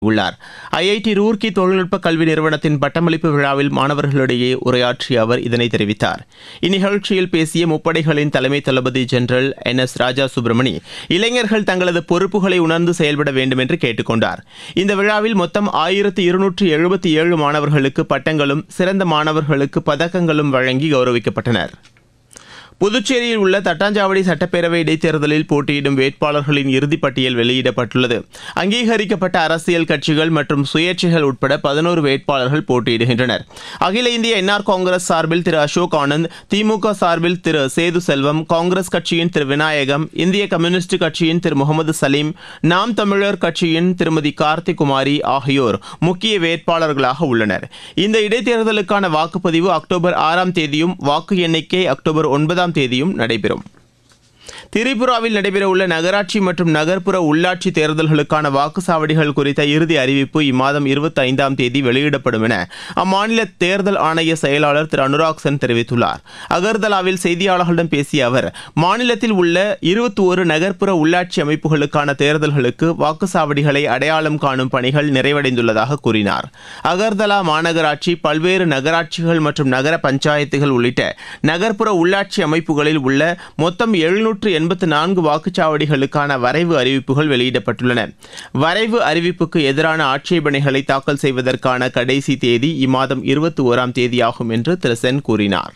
உள்ளார் ஐஐடி ரூர்க்கி தொழில்நுட்ப கல்வி நிறுவனத்தின் பட்டமளிப்பு விழாவில் மாணவர்களிடையே உரையாற்றிய அவர் இதனை தெரிவித்தார் இந்நிகழ்ச்சியில் பேசிய முப்படைகளின் தலைமை தளபதி general N S Raja Subramani இளைஞர்கள் தங்களது பொறுப்புகளை உணர்ந்து செயல்பட வேண்டும் என்று கேட்டுக் கொண்டார் இந்த விழாவில் மொத்தம் ஆயிரத்து இருநூற்று எழுபத்தி ஏழு மாணவர்களுக்கு பட்டங்களும் சிறந்த மாணவர்களுக்கு பதக்கங்களும் வழங்கி கௌரவிக்கப்பட்டனர் புதுச்சேரியில் உள்ள தட்டாஞ்சாவடி சட்டப்பேரவை இடைத்தேர்தலில் போட்டியிடும் வேட்பாளர்களின் இறுதிப் பட்டியல் வெளியிடப்பட்டுள்ளது அங்கீகரிக்கப்பட்ட அரசியல் கட்சிகள் மற்றும் சுயேட்சைகள் உட்பட பதினோரு வேட்பாளர்கள் போட்டியிடுகின்றனர் அகில இந்திய என்ஆர் காங்கிரஸ் சார்பில் திரு அசோக் ஆனந்த் திமுக சார்பில் திரு சேது செல்வம் காங்கிரஸ் கட்சியின் திரு விநாயகம் இந்திய கம்யூனிஸ்ட் கட்சியின் திரு முகமது சலீம் நாம் தமிழர் கட்சியின் திருமதி கார்த்தி குமாரி ஆகியோர் முக்கிய வேட்பாளர்களாக உள்ளனர் இந்த இடைத்தேர்தலுக்கான வாக்குப்பதிவு அக்டோபர் ஆறாம் தேதியும் வாக்கு எண்ணிக்கை அக்டோபர் ஒன்பதாம் தேதியும் நடைபெறும் திரிபுராவில் நடைபெறவுள்ள நகராட்சி மற்றும் நகர்ப்புற உள்ளாட்சி தேர்தல்களுக்கான வாக்குச்சாவடிகள் குறித்த இறுதி அறிவிப்பு இம்மாதம் இருபத்தி ஐந்தாம் தேதி வெளியிடப்படும் என அம்மாநில தேர்தல் ஆணைய செயலாளர் திரு அனுராக் சென் தெரிவித்துள்ளார் அகர்தலாவில் செய்தியாளர்களிடம் பேசிய அவர் மாநிலத்தில் உள்ள இருபத்தி ஒரு நகர்ப்புற உள்ளாட்சி அமைப்புகளுக்கான தேர்தல்களுக்கு வாக்குச்சாவடிகளை அடையாளம் காணும் பணிகள் நிறைவடைந்துள்ளதாக கூறினார் அகர்தலா மாநகராட்சி பல்வேறு நகராட்சிகள் மற்றும் நகர பஞ்சாயத்துகள் உள்ளிட்ட நகர்ப்புற உள்ளாட்சி அமைப்புகளில் உள்ள மொத்தம் எழுநூற்று எண்பத்து நான்கு வாக்குச்சாவடிகளுக்கான வரைவு அறிவிப்புகள் வெளியிடப்பட்டுள்ளன வரைவு அறிவிப்புக்கு எதிரான ஆட்சேபனைகளை தாக்கல் செய்வதற்கான கடைசி தேதி இம்மாதம் இருபத்தி ஓராம் தேதியாகும் என்று திரு சென் கூறினார்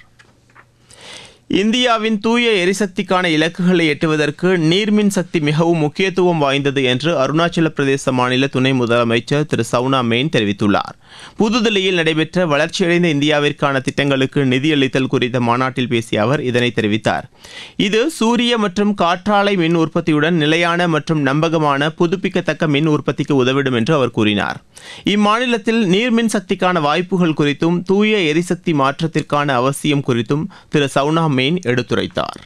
இந்தியாவின் தூய எரிசக்திக்கான இலக்குகளை எட்டுவதற்கு நீர்மின் சக்தி மிகவும் முக்கியத்துவம் வாய்ந்தது என்று அருணாச்சல பிரதேச மாநில துணை முதலமைச்சர் திரு சவுனா மெயின் தெரிவித்துள்ளார் புதுதில்லியில் நடைபெற்ற வளர்ச்சியடைந்த இந்தியாவிற்கான திட்டங்களுக்கு நிதியளித்தல் குறித்த மாநாட்டில் பேசிய அவர் இதனை தெரிவித்தார் இது சூரிய மற்றும் காற்றாலை மின் உற்பத்தியுடன் நிலையான மற்றும் நம்பகமான புதுப்பிக்கத்தக்க மின் உற்பத்திக்கு உதவிடும் என்று அவர் கூறினார் இம்மாநிலத்தில் நீர்மின் சக்திக்கான வாய்ப்புகள் குறித்தும் தூய எரிசக்தி மாற்றத்திற்கான அவசியம் குறித்தும் திரு சவுனா மெயின் எடுத்துரைத்தார்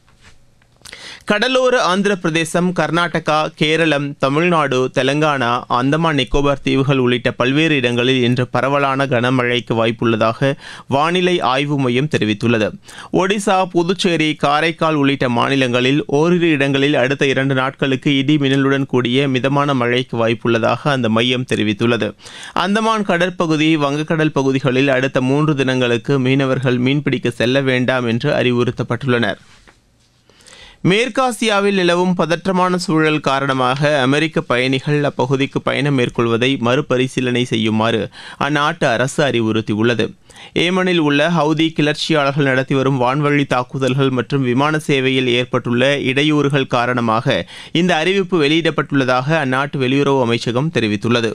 கடலோர ஆந்திர பிரதேசம் கர்நாடகா கேரளம் தமிழ்நாடு தெலங்கானா அந்தமான் நிக்கோபார் தீவுகள் உள்ளிட்ட பல்வேறு இடங்களில் இன்று பரவலான கனமழைக்கு வாய்ப்புள்ளதாக வானிலை ஆய்வு மையம் தெரிவித்துள்ளது ஒடிசா புதுச்சேரி காரைக்கால் உள்ளிட்ட மாநிலங்களில் ஓரிரு இடங்களில் அடுத்த இரண்டு நாட்களுக்கு இடி மின்னலுடன் கூடிய மிதமான மழைக்கு வாய்ப்புள்ளதாக அந்த மையம் தெரிவித்துள்ளது அந்தமான் கடற்பகுதி வங்கக்கடல் பகுதிகளில் அடுத்த மூன்று தினங்களுக்கு மீனவர்கள் மீன்பிடிக்க செல்ல வேண்டாம் என்று அறிவுறுத்தப்பட்டுள்ளனர் மேற்காசியாவில் நிலவும் பதற்றமான சூழல் காரணமாக அமெரிக்க பயணிகள் அப்பகுதிக்கு பயணம் மேற்கொள்வதை மறுபரிசீலனை செய்யுமாறு அந்நாட்டு அரசு அறிவுறுத்தியுள்ளது ஏமனில் உள்ள ஹவுதி கிளர்ச்சியாளர்கள் நடத்தி வரும் வான்வழி தாக்குதல்கள் மற்றும் விமான சேவையில் ஏற்பட்டுள்ள இடையூறுகள் காரணமாக இந்த அறிவிப்பு வெளியிடப்பட்டுள்ளதாக அந்நாட்டு வெளியுறவு அமைச்சகம் தெரிவித்துள்ளது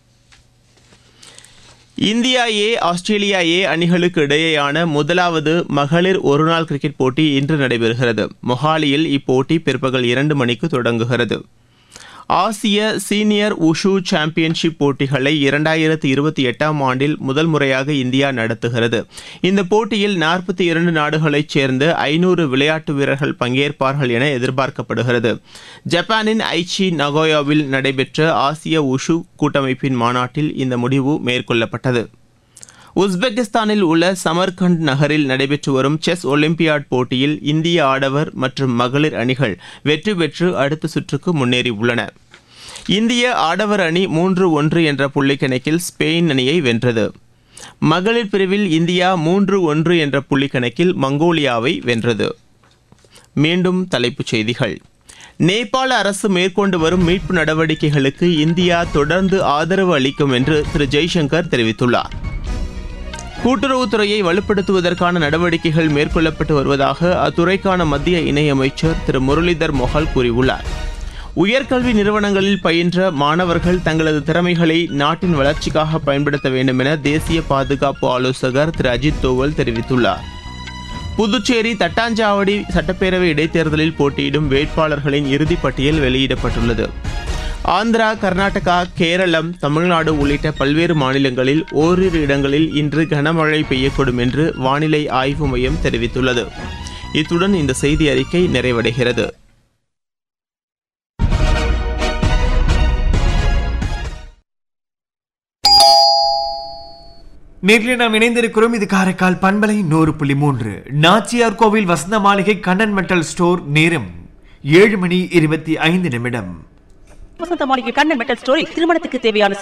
இந்தியா ஏ ஆஸ்திரேலியா ஏ அணிகளுக்கு இடையேயான முதலாவது மகளிர் ஒருநாள் கிரிக்கெட் போட்டி இன்று நடைபெறுகிறது மொஹாலியில் இப்போட்டி பிற்பகல் இரண்டு மணிக்கு தொடங்குகிறது ஆசிய சீனியர் உஷு சாம்பியன்ஷிப் போட்டிகளை இரண்டாயிரத்தி இருபத்தி எட்டாம் ஆண்டில் முதல் முறையாக இந்தியா நடத்துகிறது இந்த போட்டியில் நாற்பத்தி இரண்டு நாடுகளைச் சேர்ந்த ஐநூறு விளையாட்டு வீரர்கள் பங்கேற்பார்கள் என எதிர்பார்க்கப்படுகிறது ஜப்பானின் ஐச்சி நகோயாவில் நடைபெற்ற ஆசிய உஷு கூட்டமைப்பின் மாநாட்டில் இந்த முடிவு மேற்கொள்ளப்பட்டது உஸ்பெகிஸ்தானில் உள்ள சமர்கண்ட் நகரில் நடைபெற்று வரும் செஸ் ஒலிம்பியாட் போட்டியில் இந்திய ஆடவர் மற்றும் மகளிர் அணிகள் வெற்றி பெற்று அடுத்த சுற்றுக்கு முன்னேறியுள்ளன இந்திய ஆடவர் அணி மூன்று ஒன்று என்ற புள்ளிக்கணக்கில் ஸ்பெயின் அணியை வென்றது மகளிர் பிரிவில் இந்தியா மூன்று ஒன்று என்ற புள்ளிக்கணக்கில் மங்கோலியாவை வென்றது மீண்டும் தலைப்புச் செய்திகள் நேபாள அரசு மேற்கொண்டு வரும் மீட்பு நடவடிக்கைகளுக்கு இந்தியா தொடர்ந்து ஆதரவு அளிக்கும் என்று திரு ஜெய்சங்கர் தெரிவித்துள்ளார் கூட்டுறவுத்துறையை வலுப்படுத்துவதற்கான நடவடிக்கைகள் மேற்கொள்ளப்பட்டு வருவதாக அத்துறைக்கான மத்திய இணையமைச்சர் திரு முரளிதர் மொஹால் கூறியுள்ளார் உயர்கல்வி நிறுவனங்களில் பயின்ற மாணவர்கள் தங்களது திறமைகளை நாட்டின் வளர்ச்சிக்காக பயன்படுத்த வேண்டும் என தேசிய பாதுகாப்பு ஆலோசகர் திரு அஜித் தோவல் தெரிவித்துள்ளார் புதுச்சேரி தட்டாஞ்சாவடி சட்டப்பேரவை இடைத்தேர்தலில் போட்டியிடும் வேட்பாளர்களின் இறுதிப் பட்டியல் வெளியிடப்பட்டுள்ளது ஆந்திரா கர்நாடகா கேரளம் தமிழ்நாடு உள்ளிட்ட பல்வேறு மாநிலங்களில் ஓரிரு இடங்களில் இன்று கனமழை பெய்யக்கூடும் என்று வானிலை ஆய்வு மையம் தெரிவித்துள்ளது இத்துடன் இந்த செய்தி அறிக்கை நிறைவடைகிறது நேரில் நாம் இணைந்திருக்கிறோம் இது காரைக்கால் பண்பலை நூறு புள்ளி மூன்று நாச்சியார் கோவில் வசந்த மாளிகை கண்ணன் மெட்டல் ஸ்டோர் நேரம் ஏழு மணி இருபத்தி ஐந்து நிமிடம் வசந்த மாளிகை கண்ணன் மெட்டல் ஸ்டோரி திருமணத்துக்கு தேவையான